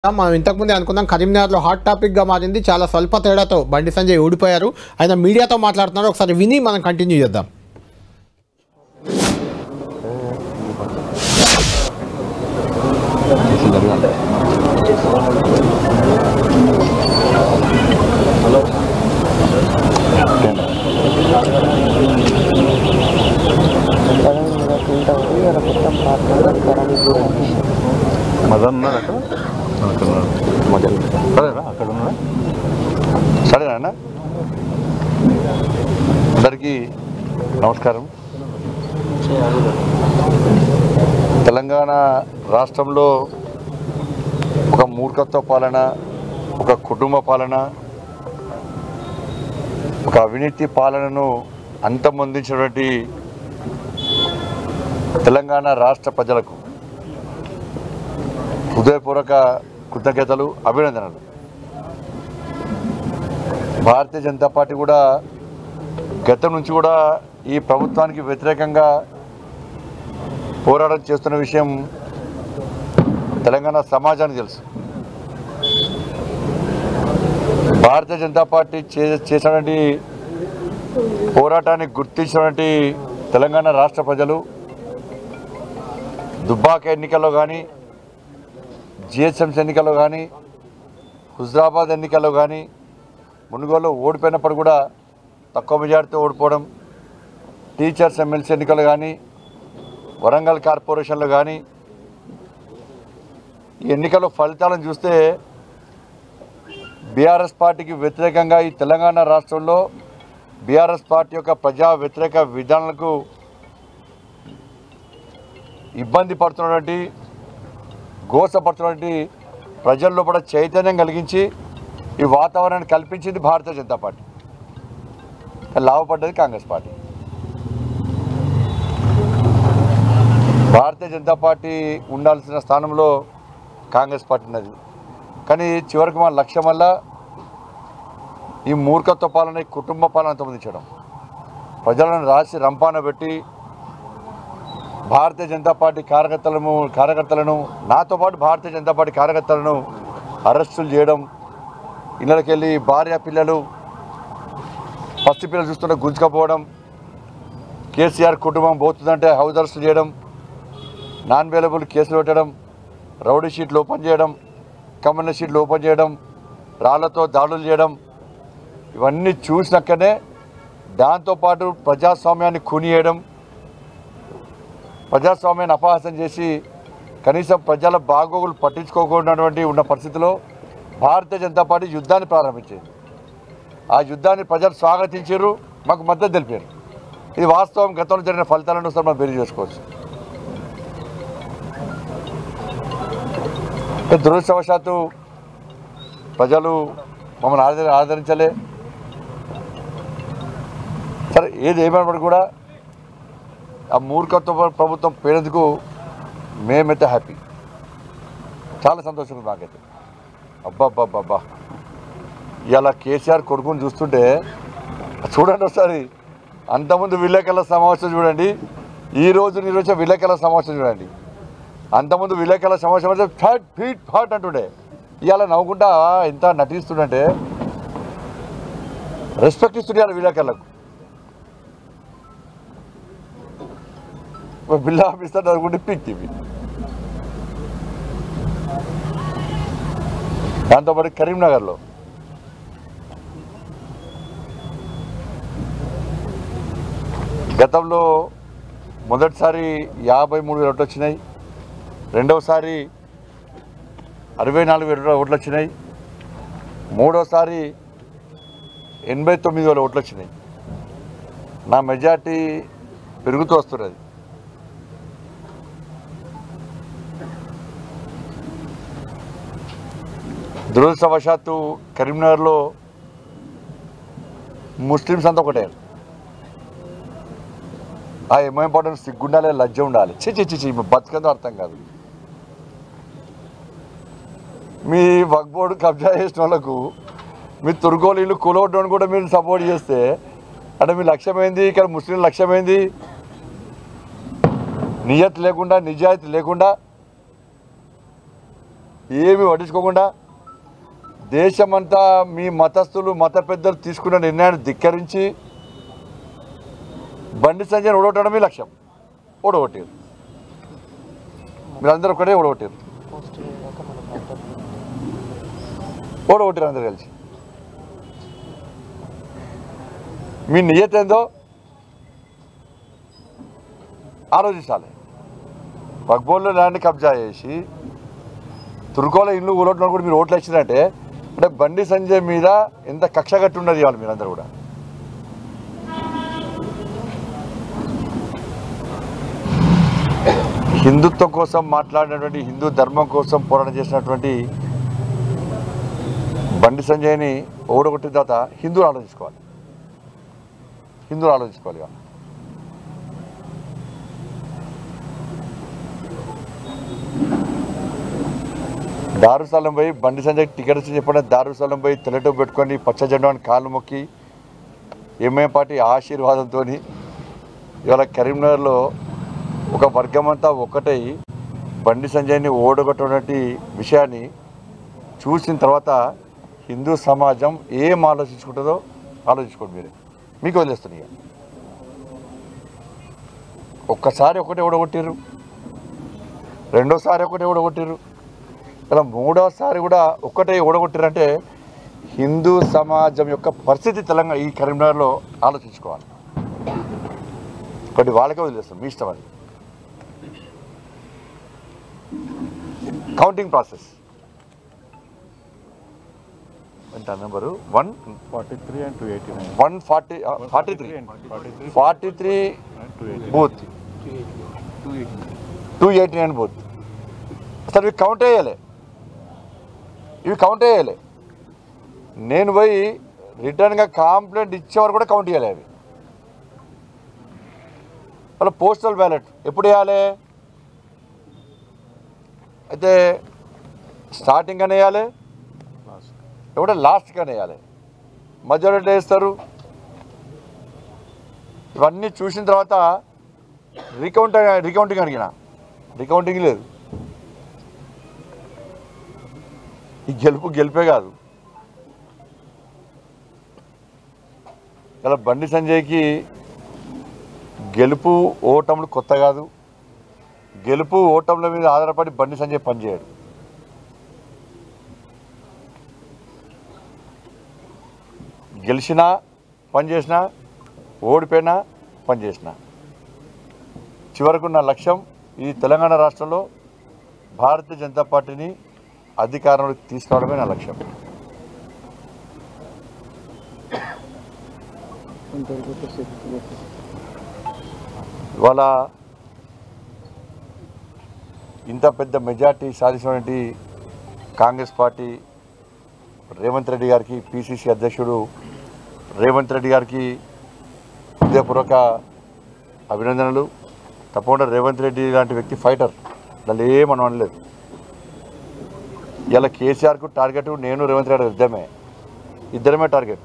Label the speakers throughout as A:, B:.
A: మనం ఇంతకుముందే అనుకున్నాం కరీంనగర్లో హాట్ టాపిక్గా మారింది చాలా స్వల్ప తేడాతో బండి సంజయ్ ఓడిపోయారు ఆయన మీడియాతో మాట్లాడుతున్నారు ఒకసారి విని మనం కంటిన్యూ చేద్దాం
B: పదవి మీద తింటావు ఇలా మొత్తం పార్ట్నర్ కరానికి కూడా
C: మదన్ ఉన్నాడు అక్కడ అక్కడ ఉన్నాడు మదన్ సరేనా అక్కడ ఉన్నాడా సరేనా అన్న అందరికీ నమస్కారం తెలంగాణ రాష్ట్రంలో ఒక మూర్ఖత్వ పాలన ఒక కుటుంబ పాలన ఒక అవినీతి పాలనను అంతమొందించినటువంటి తెలంగాణ రాష్ట్ర ప్రజలకు హృదయపూర్వక కృతజ్ఞతలు అభినందనలు భారతీయ జనతా పార్టీ కూడా గతం నుంచి కూడా ఈ ప్రభుత్వానికి వ్యతిరేకంగా పోరాటం చేస్తున్న విషయం తెలంగాణ సమాజానికి తెలుసు భారతీయ జనతా పార్టీ చే చేసినటువంటి పోరాటాన్ని గుర్తించినటువంటి తెలంగాణ రాష్ట్ర ప్రజలు దుబ్బాక ఎన్నికల్లో కానీ జిహెచ్ఎంసీ ఎన్నికల్లో కానీ హుజరాబాద్ ఎన్నికల్లో కానీ మునుగోలు ఓడిపోయినప్పుడు కూడా తక్కువ మెజార్టీతో ఓడిపోవడం టీచర్స్ ఎమ్మెల్సీ ఎన్నికలు కానీ వరంగల్ కార్పొరేషన్లో కానీ ఈ ఎన్నికల ఫలితాలను చూస్తే బీఆర్ఎస్ పార్టీకి వ్యతిరేకంగా ఈ తెలంగాణ రాష్ట్రంలో బీఆర్ఎస్ పార్టీ యొక్క ప్రజా వ్యతిరేక విధానాలకు ఇబ్బంది పడుతున్నటువంటి గోసపడుతున్నటువంటి ప్రజల్లో కూడా చైతన్యం కలిగించి ఈ వాతావరణాన్ని కల్పించింది భారతీయ జనతా పార్టీ కానీ లాభపడ్డది కాంగ్రెస్ పార్టీ భారతీయ జనతా పార్టీ ఉండాల్సిన స్థానంలో కాంగ్రెస్ పార్టీ ఉన్నది కానీ చివరికి మన లక్ష్యం వల్ల ఈ మూర్ఖత్వ పాలన ఈ కుటుంబ పాలన అంతమందించడం ప్రజలను రాసి రంపాన పెట్టి భారతీయ జనతా పార్టీ కార్యకర్తలను కార్యకర్తలను నాతో పాటు భారతీయ జనతా పార్టీ కార్యకర్తలను అరెస్టులు చేయడం ఇళ్ళకి వెళ్ళి భార్య పిల్లలు ఫస్ట్ పిల్లలు చూస్తుంటే గుంజుకపోవడం కేసీఆర్ కుటుంబం పోతుందంటే హౌస్ అరెస్ట్ చేయడం నాన్ అవైలబుల్ కేసులు పెట్టడం రౌడీ షీట్లు ఓపెన్ చేయడం కమ్యూనిస్ట్ షీట్లు ఓపెన్ చేయడం రాళ్లతో దాడులు చేయడం ఇవన్నీ చూసినాకనే దాంతోపాటు ప్రజాస్వామ్యాన్ని కునియడం ప్రజాస్వామ్యాన్ని అపహాసం చేసి కనీసం ప్రజల బాగోగులు పట్టించుకోకుండాటువంటి ఉన్న పరిస్థితిలో భారతీయ జనతా పార్టీ యుద్ధాన్ని ప్రారంభించింది ఆ యుద్ధాన్ని ప్రజలు స్వాగతించారు మాకు మద్దతు తెలిపారు ఇది వాస్తవం గతంలో జరిగిన ఫలితాలను ఒకసారి మనం బెరీ చేసుకోవచ్చు దురదృష్టవశాత్తు ప్రజలు మమ్మల్ని ఆదరి ఆదరించలే సరే ఏది ఏమైనప్పటికీ కూడా ఆ మూర్ఖత్వ ప్రభుత్వం పేరేందుకు మేమైతే హ్యాపీ చాలా సంతోషంగా ఉంది మాకైతే అబ్బాబ్బాబ్బా ఇలా కేసీఆర్ కొడుకుని చూస్తుంటే చూడండి ఒకసారి అంతకుముందు విలేకరుల సమావేశం చూడండి ఈ రోజు నిర్వహించే విలేకరుల సమావేశం చూడండి అంతకుముందు విలేకరుల సమావేశం అయితే ఫట్ ఫీట్ ఫాట్ అంటుండే ఇవాళ నవ్వుకుంటా ఎంత నటిస్తుండంటే రెస్పెక్ట్ ఇస్తుండే ఇవాళ విలేకరులకు ఒక బిల్లు ఆఫీసర్ అనుకుంటే పీక్తివి దాంతోపాటు కరీంనగర్లో గతంలో మొదటిసారి యాభై మూడు వేల ఓట్లు వచ్చినాయి రెండవసారి అరవై నాలుగు వేల ఓట్లు వచ్చినాయి మూడోసారి ఎనభై తొమ్మిది వేల ఓట్లు వచ్చినాయి నా మెజార్టీ పెరుగుతూ వస్తున్నది దురదృష్టవశాత్తు కరీంనగర్లో ముస్లిమ్స్ అంతా ఒకటే ఆ ఏమో ఇంపార్టెంట్ సిగ్గుండాలి లజ్జ ఉండాలి చి చి చి చి బతుకందో అర్థం కాదు మీ వక్ బోర్డు కబ్జా చేసిన వాళ్ళకు మీ తుర్గోలీలు కూలగొట్టడం కూడా మీరు సపోర్ట్ చేస్తే అంటే మీ లక్ష్యమైంది ఇక్కడ ముస్లిం లక్ష్యమైంది నియత్ లేకుండా నిజాయితీ లేకుండా ఏమి పట్టించుకోకుండా దేశమంతా మీ మతస్థులు మత పెద్దలు తీసుకున్న నిర్ణయాన్ని ధిక్కరించి బండి సంజయ్ ఓడగొట్టడమే లక్ష్యం ఓడగొట్టారు మీరందరూ ఒకటే ఓడగొట్టారు
B: పోస్ట్ చేయక మన భద్రత
C: ఓడగొట్టారు అందరు కలిసి మీ నియత ఏందో ఆలోచించాలి పగ్బోల్లో ల్యాండ్ కబ్జా చేసి తుర్కోల ఇల్లు ఊరొట్టిన కూడా మీరు ఓట్లు ఇచ్చినట్టే అంటే బండి సంజయ్ మీద ఎంత కక్ష కట్టి ఉన్నది ఇవాళ మీరందరూ కూడా హిందుత్వం కోసం మాట్లాడినటువంటి హిందూ ధర్మం కోసం పోరాటం చేసినటువంటి బండి సంజయ్ని ఓడగొట్టిన తర్వాత హిందువులు ఆలోచించుకోవాలి హిందువులు ఆలోచించుకోవాలి ఇవాళ దారుస్థలం పోయి బండి సంజయ్ టికెట్ వచ్చి చెప్పిన దారుస్థలం పోయి తెల్లటో పెట్టుకొని పచ్చ జెండాని కాళ్ళు మొక్కి ఎంఏ పార్టీ ఆశీర్వాదంతో ఇవాళ కరీంనగర్లో ఒక వర్గం అంతా ఒక్కటై బండి సంజయ్ని ఓడగొట్టినటువంటి విషయాన్ని చూసిన తర్వాత హిందూ సమాజం ఏం ఆలోచించుకుంటుందో ఆలోచించుకోండి మీరే మీకు వదిలేస్తున్నాయి ఇక. ఒక్కసారి ఒకటే ఓడగొట్టిర్రు రెండోసారి ఒకటే ఓడగొట్టిర్రు ఇలా మూడోసారి కూడా ఒక్కటే ఓడగొట్టిరంటే హిందూ సమాజం యొక్క పరిస్థితి తెలంగాణ ఈ కరీంనగర్లో ఆలోచించుకోవాలి ఒకటి వాళ్ళకే వదిలేస్తాం మీ ఇష్టం అది కౌంటింగ్ ప్రాసెస్ ఎంత number one
D: forty three and two eighty nine
C: one forty forty three
D: forty three
C: forty three
D: two eighty
C: booth two eighty nine booth అసలు ఇవి కౌంట్ వేయాలి ఇవి కౌంట్ వేయాలి నేను పోయి రిటర్న్గా కాంప్లైంట్ ఇచ్చేవారు కూడా కౌంట్ చేయాలి అవి వాళ్ళ పోస్టల్ బ్యాలెట్ ఎప్పుడు వేయాలి అయితే స్టార్టింగ్ అని వేయాలి
D: లాస్ట్
C: ఎవడ లాస్ట్ కానీ వేయాలి మధ్యలో ఎట్లా వేస్తారు ఇవన్నీ చూసిన తర్వాత రికౌంట్ రికౌంటింగ్ అడిగిన రికౌంటింగ్ లేదు ఈ గెలుపు గెలిపే కాదు ఇలా బండి సంజయ్కి గెలుపు ఓటములు కొత్త కాదు గెలుపు ఓటముల మీద ఆధారపడి బండి సంజయ్ పనిచేయడు గెలిచినా పని చేసినా ఓడిపోయినా పని చేసినా చివరకు నా లక్ష్యం ఈ తెలంగాణ రాష్ట్రంలో భారతీయ జనతా పార్టీని అధికారంలోకి తీసుకురావడమే నా లక్ష్యం
B: ఇంతవరకు స్థితి
C: ఇవాళ ఇంత పెద్ద మెజార్టీ సాధించినటువంటి కాంగ్రెస్ పార్టీ రేవంత్ రెడ్డి గారికి పిసిసి అధ్యక్షుడు రేవంత్ రెడ్డి గారికి హృదయపూర్వక అభినందనలు తప్పకుండా రేవంత్ రెడ్డి లాంటి వ్యక్తి ఫైటర్ దాన్ని ఏమనం అనలేదు ఇలా కేసీఆర్కు టార్గెట్ నేను రేవంత్ రెడ్డి ఇద్దరమే ఇద్దరమే టార్గెట్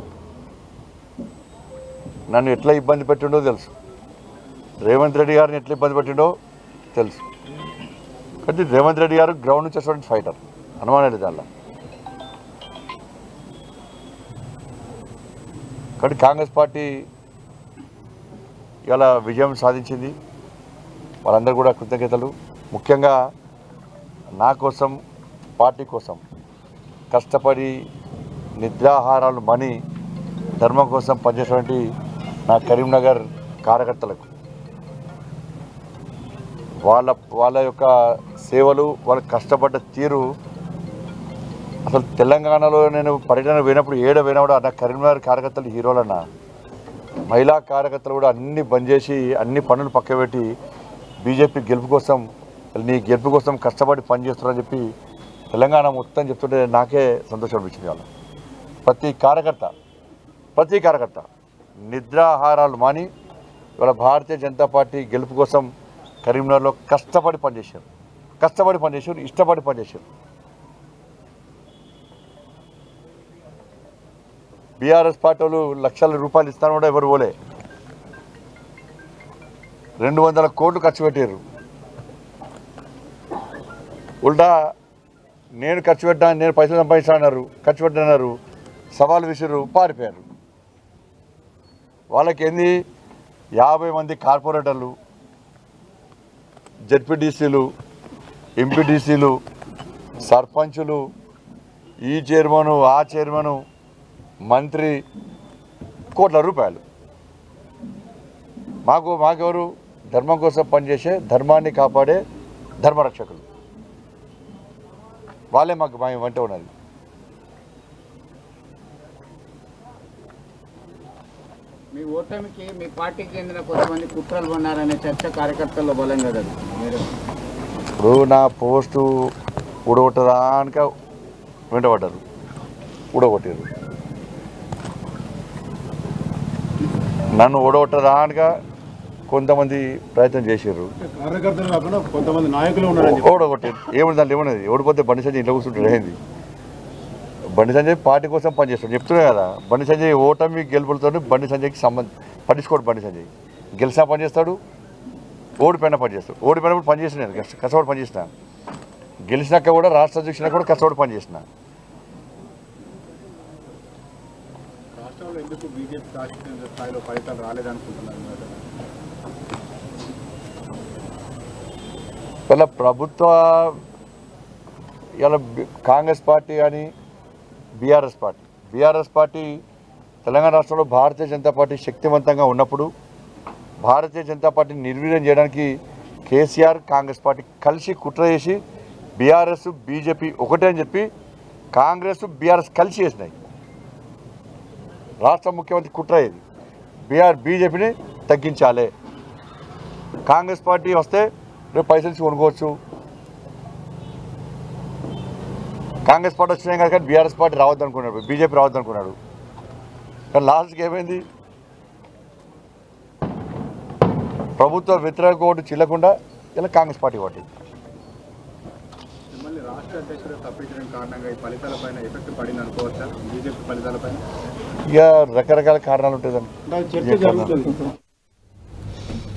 C: నన్ను ఎట్లా ఇబ్బంది పెట్టిండో తెలుసు రేవంత్ రెడ్డి గారిని ఎట్లా ఇబ్బంది పెట్టిండో తెలుసు కాబట్టి రేవంత్ రెడ్డి గారు గ్రౌండ్ నుంచి వచ్చేటువంటి ఫైటర్ అనుమానం లేదు దానిలో కాబట్టి కాంగ్రెస్ పార్టీ ఇలా విజయం సాధించింది వాళ్ళందరూ కూడా కృతజ్ఞతలు ముఖ్యంగా నా కోసం పార్టీ కోసం కష్టపడి నిద్రాహారాలు మనీ ధర్మం కోసం పనిచేసినటువంటి నా కరీంనగర్ కార్యకర్తలకు వాళ్ళ వాళ్ళ యొక్క సేవలు వాళ్ళ కష్టపడ్డ తీరు అసలు తెలంగాణలో నేను పర్యటన పోయినప్పుడు ఏడ పోయినప్పుడు అన్న కరీంనగర్ కార్యకర్తలు హీరోలన్న మహిళా కార్యకర్తలు కూడా అన్ని బంద్ చేసి అన్ని పనులు పక్కబెట్టి బీజేపీ గెలుపు కోసం నీ గెలుపు కోసం కష్టపడి పనిచేస్తున్నారని చెప్పి తెలంగాణ మొత్తం చెప్తుంటే నాకే సంతోషం అనిపించింది వాళ్ళు ప్రతి కార్యకర్త ప్రతి కార్యకర్త నిద్రాహారాలు మాని ఇవాళ భారతీయ జనతా పార్టీ గెలుపు కోసం కరీంనగర్లో కష్టపడి పనిచేశారు కష్టపడి పనిచేశారు ఇష్టపడి పనిచేశారు బీఆర్ఎస్ పార్టీ వాళ్ళు లక్షల రూపాయలు ఇస్తాను కూడా ఎవరు పోలే రెండు వందల కోట్లు ఖర్చు పెట్టారు ఉల్టా నేను ఖర్చు పెట్టాను నేను పైసలు సంపాదిస్తానన్నారు ఖర్చు పెట్టన్నారు సవాల్ విసిరు పారిపోయారు వాళ్ళకి ఏంది యాభై మంది కార్పొరేటర్లు జెడ్పీటీసీలు ఎంపీటీసీలు సర్పంచులు ఈ చైర్మను ఆ చైర్మను మంత్రి కోట్ల రూపాయలు మాకు మాకెవరు ధర్మం కోసం పనిచేసే ధర్మాన్ని కాపాడే ధర్మరక్షకులు వాళ్ళే మాకు మా వెంట ఉన్నది
E: మీ ఓటమికి మీ పార్టీకి చెందిన కొంతమంది కుట్రలు ఉన్నారనే చర్చ కార్యకర్తల్లో బలంగా కదా మీరు
C: ఇప్పుడు నా పోస్టు ఊడగొట్టదానిక వెంటబడ్డారు ఊడగొట్టారు నన్ను ఊడగొట్టదానిక కొంతమంది ప్రయత్నం చేసారు
F: కార్యకర్తలు కాకుండా కొంతమంది నాయకులు ఉన్నారని
C: ఓడగొట్టారు ఏముంది దాంట్లో ఏమున్నది ఓడిపోతే బండి సంజయ్ ఇంట్లో కూర్చుంటాడు ఏంది బండి సంజయ్ పార్టీ కోసం పనిచేస్తాడు చెప్తున్నా కదా బండి సంజయ్ ఓటమి గెలుపులతో బండి సంజయ్కి సంబంధం పట్టించుకోడు బండి సంజయ్ గెలిచినా పని చేస్తాడు ఓడిపోయినా పని చేస్తాడు ఓడిపోయినప్పుడు పని చేసిన నేను కష్ట- కష్టపడి పని చేసిన గెలిచినాక కూడా రాష్ట్ర అధ్యక్షునిగా కూడా కష్టపడి పని చేసిన
F: రాష్ట్రంలో ఎందుకు బీజేపీ రాష్ట్రీయ స్థాయిలో ఫలితాలు రాలేదనుకుంటున్నారు మీరు?
C: ఇలా ప్రభుత్వ ఇలా బి- కాంగ్రెస్ పార్టీ కానీ BRS party BRS party Telangana రాష్ట్రంలో భారతీయ జనతా పార్టీ శక్తివంతంగా ఉన్నప్పుడు భారతీయ జనతా పార్టీని నిర్వీర్యం చేయడానికి కేసీఆర్ కాంగ్రెస్ పార్టీ కలిసి కుట్ర చేసి బీఆర్ఎస్ బీజేపీ ఒకటే అని చెప్పి కాంగ్రెస్ బీఆర్ఎస్ కలిసి చేసినాయి రాష్ట్ర ముఖ్యమంత్రి కుట్ర ఇది బీఆర్ బీజేపీని తగ్గించాలి కాంగ్రెస్ పార్టీ వస్తే రేపు పైసలు ఇచ్చి కొనుక్కోవచ్చు కాంగ్రెస్ పార్టీ వచ్చినాయి కనుక బీఆర్ఎస్ పార్టీ రావద్దు అనుకున్నాడు బీజేపీ రావద్దు అనుకున్నాడు కానీ లాస్ట్కి ఏమైంది ప్రభుత్వ వ్యతిరేక ఓటు చిల్లకుండా ఇలా కాంగ్రెస్ పార్టీ ఓటు
F: మిమ్మల్ని రాష్ట్ర అధ్యక్షుడు తప్పించడం కారణంగా ఈ ఫలితాలపైన ఎఫెక్ట్ పడింది అనుకోవచ్చా బీజేపీ ఫలితాలపైన
C: ఇక రకరకాల కారణాలు ఉంటాయి దానికి
F: చర్చ జరుగుతుంది